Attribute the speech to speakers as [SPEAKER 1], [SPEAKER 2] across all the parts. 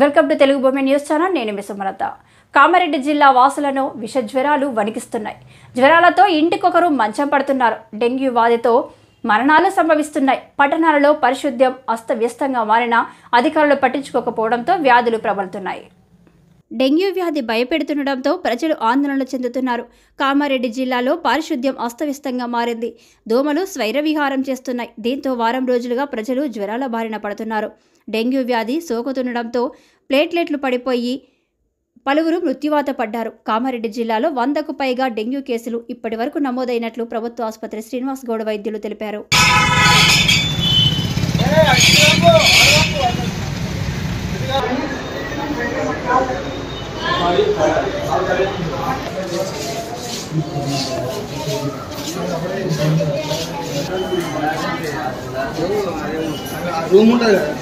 [SPEAKER 1] welcome to Telugu భూమి news channel నేను మీ సుమలత కామారెడ్డి జిల్లా వాసులను విష జ్వరాలు వణికిస్తున్నాయి జ్వరాలతో ఇంటికొకరు మంచం పడుతున్నారు డెంగ్యూ వ్యాధితో మరణాలు సంభవిస్తున్నాయి పట్టణాలలో పరిశుద్ధ్యం అస్తవ్యస్తంగా మారిన అధికారులు పట్టించుకోకపోవడంతో వ్యాధులు ప్రబలుతున్నాయి డెంగ్యూ వ్యాధి భయపెడుతుండటంతో ప్రజలు ఆందోళన చెందుతున్నారు కామారెడ్డి జిల్లాలో పారిశుద్ధ్యం అస్తవ్యస్తంగా మారింది దోమలు స్వైర విహారం చేస్తున్నాయి దీంతో వారం రోజులుగా ప్రజలు జ్వరాల బారిన పడుతున్నారు డెంగ్యూ వ్యాధి సోకుతుండడంతో ప్లేట్లెట్లు పడిపోయి పలువురు మృత్యువాత పడ్డారు కామారెడ్డి జిల్లాలో వందకు పైగా డెంగ్యూ కేసులు ఇప్పటి వరకు నమోదైనట్లు ప్రభుత్వ ఆసుపత్రి శ్రీనివాస్ గౌడ్ వైద్యులు తెలిపారు
[SPEAKER 2] రూమ్ ఉంటుంది కదా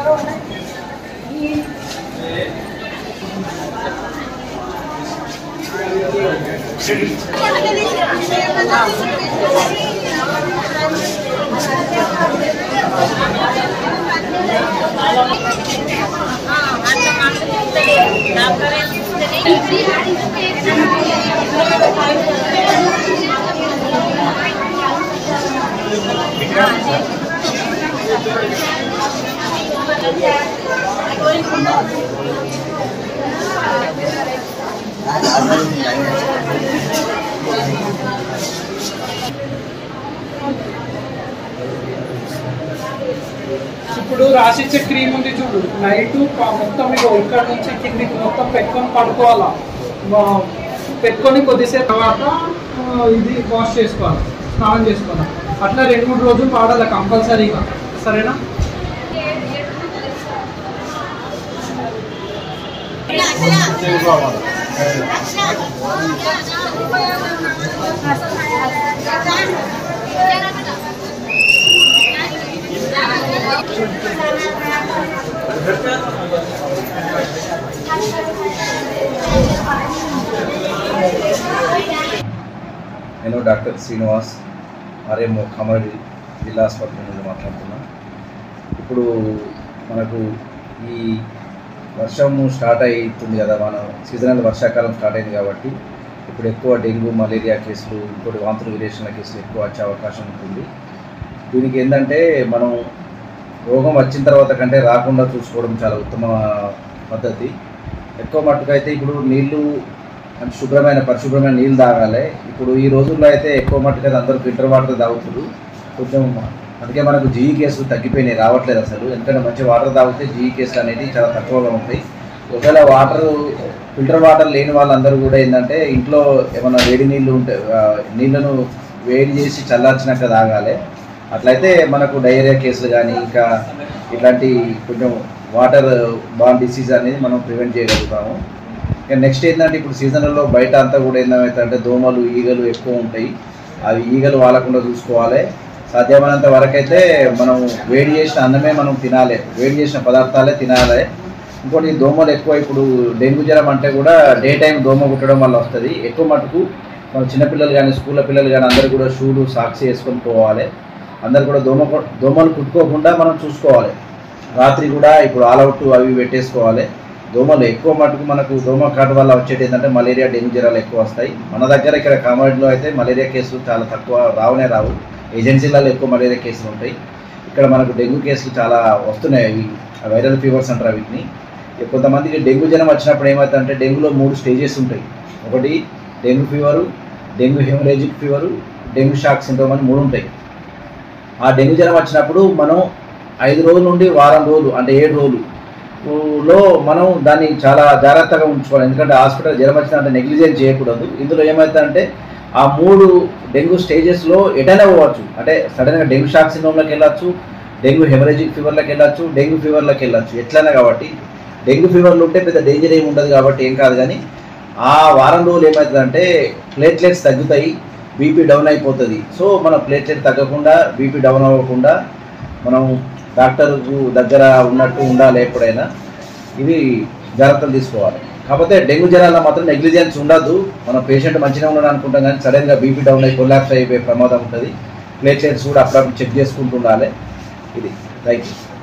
[SPEAKER 3] ఇప్పుడు రాసిచ్చే క్రీమ్ ఉంది చూడు నైట్ మొత్తం ఇగో ఇక్కడ నుంచి కిందికి మొత్తం పెట్టుకొని పడుకోవాలా వా- పెట్టుకొని కొద్దిసేపు తర్వాత ఆ, ఇది వాష్ చేసుకోవాలి స్నానం చేసుకోవాలి అట్లా రెండు మూడు రోజులు వాడాలి కంపల్సరీగా సరేనా
[SPEAKER 2] నేను డాక్టర్ శ్రీనివాస్ ఆర్ఎం కామారెడ్డి జిల్లా ఆసుపత్రి నుండి మాట్లాడుతున్నాను ఇప్పుడు మనకు ఈ వర్షము స్టార్ట్ అవుతుంది కదా మన సీజనల్ వర్షాకాలం స్టార్ట్ అయింది కాబట్టి ఇప్పుడు ఎక్కువ డెంగ్యూ మలేరియా కేసులు ఇంకోటి వాంతులు విరేషణ కేసులు ఎక్కువ వచ్చే అవకాశం ఉంటుంది దీనికి ఏంటంటే మనం రోగం వచ్చిన తర్వాత కంటే రాకుండా చూసుకోవడం చాలా ఉత్తమ పద్ధతి ఎక్కువ మట్టుకు అయితే ఇప్పుడు నీళ్లు అంటే శుభ్రమైన పరిశుభ్రమైన నీళ్ళు తాగాలి ఇప్పుడు ఈ రోజుల్లో అయితే ఎక్కువ మట్టుకు అయితే అందరూ ఫిల్టర్ వాటర్ తాగుతున్నారు కొంచెం అందుకే మనకు జీఈ కేసులు తగ్గిపోయినాయి రావట్లేదు అసలు ఎందుకంటే మంచి వాటర్ తాగితే జీఈ కేసులు అనేది చాలా తక్కువగా ఉంటాయి ఒకవేళ వాటర్ ఫిల్టర్ వాటర్ లేని వాళ్ళందరూ కూడా ఏంటంటే ఇంట్లో ఏమైనా వేడి నీళ్ళు ఉంటే ఆ, నీళ్ళను వేడి చేసి చల్లార్చినాక తాగాలి అట్లయితే మనకు డయేరియా కేసులు కానీ ఇంకా ఇట్లాంటి కొంచెం వాటర్ బాన్ డిసీజ్ అనేది మనం ప్రివెంట్ చేయగలుగుతాము ఇక నెక్స్ట్ ఏంటంటే ఇప్పుడు సీజన్లో బయట అంతా కూడా ఏంటంటే దోమలు ఈగలు ఎక్కువ ఉంటాయి అవి ఈగలు వాలకుండా చూసుకోవాలి సాధ్యమైనంత వరకు అయితే మనం వేడి చేసిన అన్నమే మనం తినాలి వేడి చేసిన పదార్థాలే తినాలి ఇంకోటి దోమలు ఎక్కువ ఇప్పుడు డెంగ్యూ జ్వరం అంటే కూడా డే టైం దోమ కుట్టడం వల్ల వస్తుంది ఎక్కువ మటుకు మన చిన్నపిల్లలు కానీ స్కూల్లో పిల్లలు కానీ అందరూ కూడా షూలు సాక్స్ వేసుకొని పోవాలి అందరు కూడా దోమ కొ- దోమలు కుట్టుకోకుండా మనం చూసుకోవాలి రాత్రి కూడా ఇప్పుడు ఆల్అవుట్ అవి పెట్టేసుకోవాలి దోమలు ఎక్కువ మటుకు మనకు దోమ కాటు వల్ల వచ్చేది ఏంటంటే మలేరియా డెంగ్యూ జ్వరాలు ఎక్కువ వస్తాయి మన దగ్గర ఇక్కడ కామారెడ్డిలో అయితే మలేరియా కేసులు చాలా తక్కువ రావనే రావు ఏజెన్సీలలో ఎక్కువ మలేరియా కేసులు ఉంటాయి ఇక్కడ మనకు డెంగ్యూ కేసులు చాలా వస్తున్నాయి అవి వైరల్ ఫీవర్స్ అంటారు వీటిని ఇక కొంతమందికి డెంగ్యూ జ్వరం వచ్చినప్పుడు ఏమవుతుందంటే డెంగ్యూలో మూడు స్టేజెస్ ఉంటాయి ఒకటి dengue fever dengue haemorrhagic fever dengue shock syndrome అని మూడు ఉంటాయి ఆ డెంగ్యూ జ్వరం వచ్చినప్పుడు మనం ఐదు రోజుల నుండి వారం రోజులు అంటే ఏడు రోజులు ఊ, లో మనం దాన్ని చాలా జాగ్రత్తగా ఉంచుకోవాలి ఎందుకంటే హాస్పిటల్ జ్వరం వచ్చిందంటే నెగ్లిజెన్స్ చేయకూడదు ఇందులో ఏమవుతుందంటే ఆ మూడు డెంగ్యూ స్టేజెస్లో ఎటైనా పోవచ్చు అంటే సడన్గా డెంగ్యూ షాక్ సిండ్రోమ్లోకి వెళ్ళచ్చు డెంగ్యూ హెమరేజిక్ ఫీవర్లోకి వెళ్ళచ్చు డెంగ్యూ ఫీవర్లోకి వెళ్ళచ్చు ఎట్లైనా కాబట్టి డెంగ్యూ ఫీవర్లు ఉంటే పెద్ద డేంజర్ ఏమి ఉండదు కాబట్టి ఏం కాదు కానీ ఆ వారం రోజులు ఏమవుతుందంటే ప్లేట్లెట్స్ తగ్గుతాయి బీపీ డౌన్ అయిపోతుంది సో మన ప్లేట్లెట్ తగ్గకుండా బీపీ డౌన్ అవ్వకుండా మనం డాక్టర్కు దగ్గర ఉన్నట్టు ఉండాలి ఎప్పుడైనా ఇవి జాగ్రత్తలు తీసుకోవాలి కాకపోతే డెంగ్యూ జ్వరాల్లో మాత్రం నెగ్లిజెన్స్ ఉండదు మన పేషెంట్ మంచిగా ఉన్నాడు అనుకుంటాం కానీ సడన్గా బీపీ డౌన్ అయి కొలాప్స్ అయిపోయే ప్రమాదం ఉంటుంది ప్లేట్లెట్స్ కూడా అప్పుడప్పుడు చెక్ చేసుకుంటూ ఉండాలి ఇది థ్యాంక్ యూ